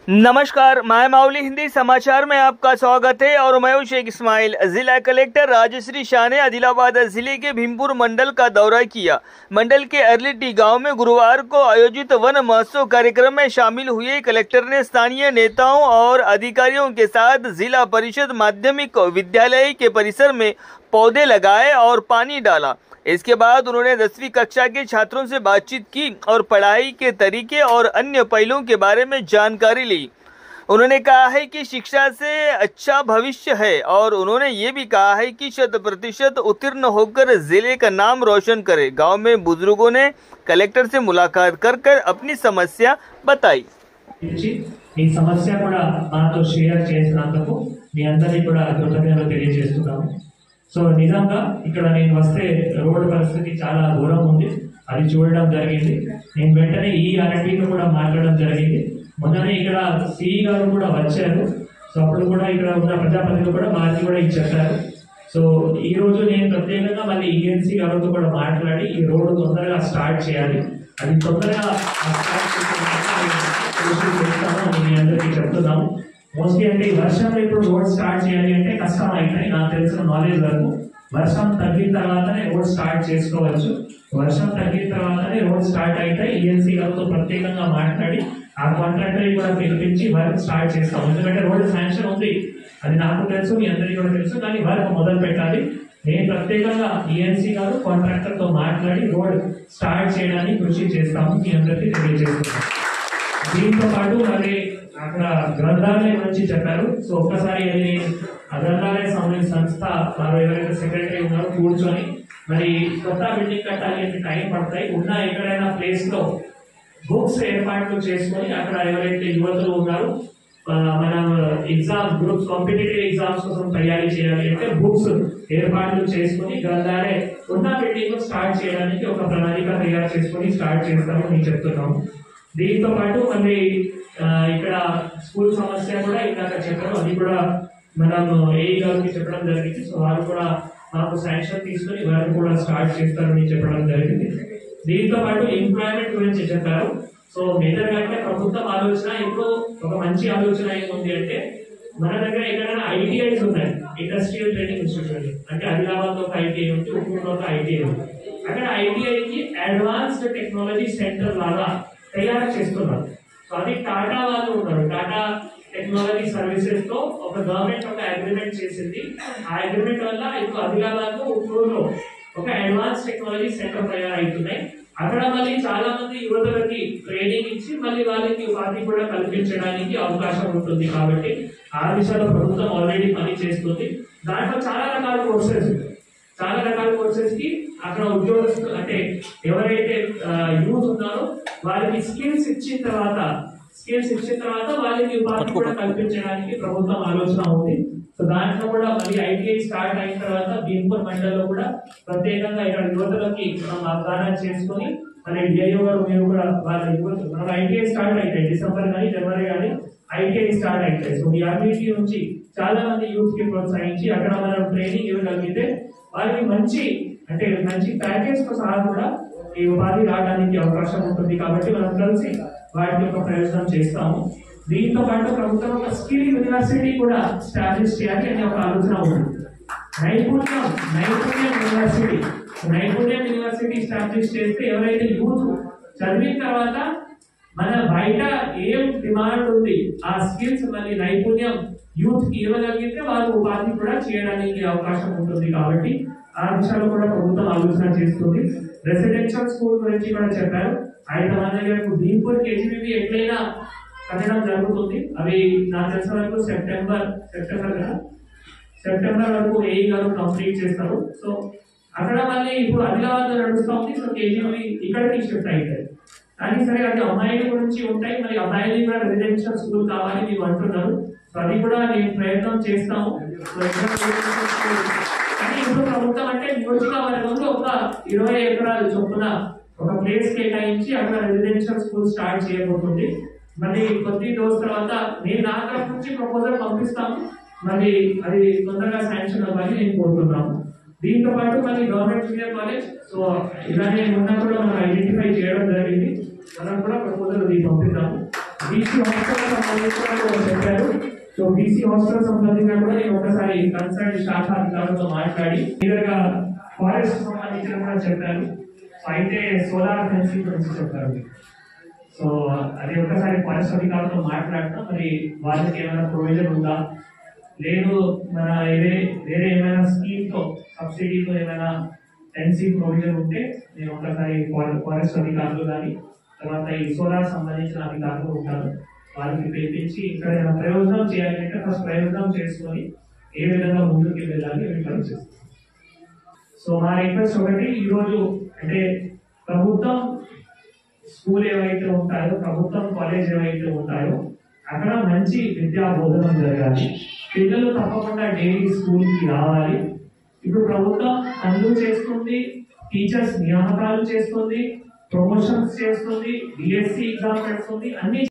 नमस्कार मैं माउली हिंदी समाचार में आपका स्वागत है और मैं हूं शेख इस्माइल जिला कलेक्टर राजश्री शाह ने आदिलाबाद जिले के भीमपुर मंडल का दौरा किया मंडल के अर्लिटी गांव में गुरुवार को आयोजित वन महोत्सव कार्यक्रम में शामिल हुए कलेक्टर ने स्थानीय नेताओं और अधिकारियों के साथ जिला परिषद माध्यमिक विद्यालय के परिसर में पौधे लगाए और पानी डाला इसके बाद उन्होंने दसवीं कक्षा के छात्रों से बातचीत की और पढ़ाई के तरीके और अन्य पहलुओं के बारे में जानकारी ली उन्होंने कहा है कि शिक्षा से अच्छा भविष्य है और उन्होंने ये भी कहा है कि शत प्रतिशत उत्तीर्ण होकर जिले का नाम रोशन करे गांव में बुजुर्गों ने कलेक्टर से मुलाकात कर कर अपनी समस्या बताई ఇచ్చి ఈ సమస్య కూడా మనతో షేర్ చేసినందుకు మీ అందరికీ కూడా కృతజ్ఞతలు తెలియజేస్తున్నాము సో నిజంగా ఇక్కడ నేను వస్తే రోడ్డు పరిస్థితి చాలా దూరం ఉంది అది చూడడం జరిగింది నేను వెంటనే ఈ ఆర్ఎండ్బితో కూడా మాట్లాడడం జరిగింది మొన్ననే ఇక్కడ సిఈ గారు కూడా వచ్చారు సో అప్పుడు కూడా ఇక్కడ ఉన్న ప్రజాప్రతినిధులు కూడా మాది కూడా ఇది చెప్పారు సో ఈ రోజు నేను ప్రత్యేకంగా మళ్ళీ ఈఎన్సీ గారితో కూడా మాట్లాడి ఈ రోడ్డు తొందరగా స్టార్ట్ చేయాలి అది తొందరగా స్టార్ట్ చేస్తాము అని మీ అందరికీ చెప్తున్నాము మోస్ట్లీ అంటే ఈ వర్షంలో ఇప్పుడు రోడ్ స్టార్ట్ చేయాలి అంటే కష్టం అవుతాయి నాకు తెలిసిన నాలెడ్జ్ వరకు వర్షం తగ్గిన తర్వాతనే రోడ్ స్టార్ట్ చేసుకోవచ్చు వర్షం తగ్గిన తర్వాతనే రోడ్ స్టార్ట్ అయితే ఈఎన్సీ గారితో ప్రత్యేకంగా మాట్లాడి ఆ కాంట్రాక్టర్ కూడా పిలిపించి వర్క్ స్టార్ట్ చేస్తాం ఎందుకంటే రోడ్ శాంక్షన్ ఉంది అది నాకు తెలుసు మీ అందరికీ కూడా తెలుసు కానీ వర్క్ మొదలు పెట్టాలి నేను ప్రత్యేకంగా ఈఎన్సీ గారు కాంట్రాక్టర్ తో మాట్లాడి రోడ్ స్టార్ట్ చేయడానికి కృషి చేస్తాము మీ అందరికీ తెలియజేస్తున్నాను దీంతో పాటు మరి అక్కడ గ్రంథాలయం గురించి చెప్పారు సో ఒక్కసారి అది ఆ గ్రంథాలయ సంబంధించిన సంస్థ వారు ఎవరైతే సెక్రటరీ ఉన్నారో కూర్చొని మరి కొత్త బిల్డింగ్ కట్టాలి అంటే టైం పడతాయి ఉన్న ఎక్కడైనా ప్లేస్ లో బుక్స్ ఏర్పాట్లు చేసుకొని అక్కడ ఎవరైతే యువతులు ఉన్నారో ఆ, మనం ఎగ్జామ్ గ్రూప్స్ కాంపిటేటివ్ ఎగ్జామ్స్ కోసం తయారీ చేయాలి అంటే బుక్స్ ఏర్పాట్లు చేసుకొని గ్రంథాలయ ఉన్న బిల్డింగ్ స్టార్ట్ చేయడానికి ఒక ప్రణాళిక తయారు చేసుకొని స్టార్ట్ చేస్తామని నేను చెప్తున్నాము దీంతో పాటు మళ్ళీ ఆ, ఇక్కడ స్కూల్ సమస్య కూడా ఇందాక చెప్పారు అది కూడా మనం ఏ గారికి చెప్పడం జరిగింది సో వారు కూడా మాకు శాంక్షన్ తీసుకొని వారు కూడా స్టార్ట్ చేస్తారని చెప్పడం జరిగింది దీంతో పాటు ఎంప్లాయ్మెంట్ గురించి చెప్పారు సో మేజర్ గా అంటే ప్రభుత్వం ఆలోచన ఇప్పుడు ఒక మంచి ఆలోచన ఏముంది అంటే మన దగ్గర ఎక్కడైనా ఐటీఐస్ ఉన్నాయి ఇండస్ట్రియల్ ట్రైనింగ్ ఇన్స్టిట్యూషన్ అంటే ఆదిలాబాద్ లో ఒక ఐటీఐ ఉంది ఉప్పూరులో ఒక ఐటీఐ ఉంది అక్కడ ఐటీఐ కి అడ్వాన్స్డ్ టెక్నాలజీ సెంటర్ లాగా తయారు చేస్తున్నారు సో అది టాటా వాళ్ళు ఉన్నారు టాటా టెక్నాలజీ సర్వీసెస్ తో ఒక గవర్నమెంట్ ఒక అగ్రిమెంట్ చేసింది ఆ అగ్రిమెంట్ వల్ల ఇప్పుడు ఆదిలాబాద్ ఉప్పూరులో ఒక అడ్వాన్స్ టెక్నాలజీ సెంటర్ తయారవుతున్నాయి అక్కడ మళ్ళీ చాలా మంది యువతలకి ట్రైనింగ్ ఇచ్చి మళ్ళీ వాళ్ళకి ఉపాధి కూడా కల్పించడానికి అవకాశం ఉంటుంది కాబట్టి ఆ దిశలో ప్రభుత్వం ఆల్రెడీ పని చేస్తుంది దాంట్లో చాలా రకాల కోర్సెస్ చాలా రకాల కోర్సెస్ కి అక్కడ ఉద్యోగస్తులు అంటే ఎవరైతే యూత్ ఉన్నారో వాళ్ళకి స్కిల్స్ ఇచ్చిన తర్వాత స్కిల్స్ ఇచ్చిన తర్వాత వాళ్ళకి ఉపాధి కూడా కల్పించడానికి ప్రభుత్వం ఆలోచన ఉంది సో దాంట్లో కూడా మళ్ళీ ఐటీఐ స్టార్ట్ అయిన తర్వాత భీంపూర్ మండలంలో కూడా ప్రత్యేకంగా ఇక్కడ యువతలకి మనం వాగ్దానం చేసుకొని మళ్ళీ డిఐఓ గారు మీరు కూడా వాళ్ళ యువత మనం ఐటీఐ స్టార్ట్ అవుతాయి డిసెంబర్ కానీ జనవరి కానీ ఐటీఐ స్టార్ట్ అవుతాయి సో ఈ అన్నిటి నుంచి చాలా మంది యూత్ కి ప్రోత్సహించి అక్కడ మనం ట్రైనింగ్ ఇవ్వగలిగితే వాళ్ళకి మంచి అంటే మంచి ప్యాకేజ్ తో సహా కూడా ఈ ఉపాధి రావడానికి అవకాశం ఉంటుంది కాబట్టి మనం కలిసి వాటి యొక్క ప్రయోజనం చేస్తాము దీంతో పాటు ప్రభుత్వం ఒక స్కిల్ యూనివర్సిటీ కూడా స్టాబ్లిష్ చేయాలి అనే ఒక ఆలోచన ఉంది నైపుణ్యం నైపుణ్యం యూనివర్సిటీ నైపుణ్యం యూనివర్సిటీ స్టాబ్లిష్ చేస్తే ఎవరైతే యూత్ చదివిన తర్వాత మన బయట ఏం డిమాండ్ ఉంది ఆ స్కిల్స్ మళ్ళీ నైపుణ్యం యూత్ కి ఇవ్వగలిగితే వాళ్ళు ఉపాధి కూడా చేయడానికి అవకాశం ఉంటుంది కాబట్టి ఆ దిశలో కూడా ప్రభుత్వం ఆలోచన చేస్తుంది రెసిడెన్షియల్ స్కూల్ గురించి కూడా చెప్పారు అయితే మన దగ్గర దీపూర్ కేజీబీబీ ఎట్లయినా కట్టడం జరుగుతుంది అవి నాకు తెలిసిన వరకు సెప్టెంబర్ సెప్టెంబర్ కదా సెప్టెంబర్ వరకు ఏఈ గారు కంప్లీట్ చేస్తారు సో అక్కడ మళ్ళీ ఇప్పుడు ఆదిలాబాద్ లో నడుస్తా ఉంది సో కేజీబీ ఇక్కడికి షిఫ్ట్ అవుతాయి కానీ సరే అది అమ్మాయిల గురించి ఉంటాయి మరి అమ్మాయిలు కూడా రెసిడెన్షియల్ స్కూల్ కావాలి మీరు అంటున్నారు సో అది కూడా నేను ప్రయత్నం చేస్తాము సో ఎక్కడ residential school కానీ ఇప్పుడు ప్రభుత్వం అంటే నియోజకవర్గంలో ఒక ఇరవై ఎకరాలు చొప్పున ఒక ప్లేస్ కేటాయించి అక్కడ రెసిడెన్షియల్ స్కూల్ స్టార్ట్ చేయబోతుంది మళ్ళీ కొద్ది రోజు తర్వాత నేను నా తరఫు నుంచి ప్రపోజల్ పంపిస్తాము మళ్ళీ అది తొందరగా శాంక్షన్ అవ్వాలి నేను కోరుతున్నాము దీంతో పాటు మళ్ళీ గవర్నమెంట్ జూనియర్ కాలేజ్ సో ఇలానే మొన్న కూడా మనం ఐడెంటిఫై చేయడం జరిగింది మనం కూడా ప్రపోజల్ అది పంపిద్దాము బీసీ హాస్టల్ సంబంధించిన కూడా చెప్పారు సో బీసీ హాస్టల్ సంబంధించిన కూడా నేను ఒకసారి కన్సర్న్ శాఖ అధికారులతో మాట్లాడి క్లియర్గా ఫారెస్ట్ సంబంధించిన కూడా చెప్పారు సో అయితే సోలార్ ఫెన్సింగ్ గురించి చెప్పారు సో అది ఒకసారి ఫారెస్ట్ అధికారులతో మాట్లాడతాం మరి వాళ్ళకి ఏమైనా ప్రొవిజన్ ఉందా లేదు మన వేరే వేరే ఏమైనా స్కీమ్ తో సబ్సిడీతో ఏమైనా ఫెన్సింగ్ ప్రొవిజన్ ఉంటే నేను ఒకసారి ఫారెస్ట్ అధికారులు కానీ తర్వాత ఈ సోలార్ సంబంధించిన అధికారులు ఉంటారు వాళ్ళకి పిలిపించి ఇక్కడ ఏమైనా ప్రయోజనం చేయాలంటే ఫస్ట్ ప్రయోజనం చేసుకొని ఏ విధంగా ముందుకు వెళ్ళాలి రిఫర్ చేస్తాం సో మా రిక్వెస్ట్ ఒకటి ఈరోజు అంటే ప్రభుత్వం స్కూల్ ఏవైతే ఉంటాయో ప్రభుత్వం కాలేజ్ ఏవైతే ఉంటాయో అక్కడ మంచి విద్యా బోధనం జరగాలి పిల్లలు తప్పకుండా డైలీ స్కూల్ కి రావాలి ఇప్పుడు ప్రభుత్వం పనులు చేస్తుంది టీచర్స్ నియామకాలు చేస్తుంది ప్రమోషన్స్ చేస్తుంది డిఎస్సి ఎగ్జామ్ పెడుతుంది అన్ని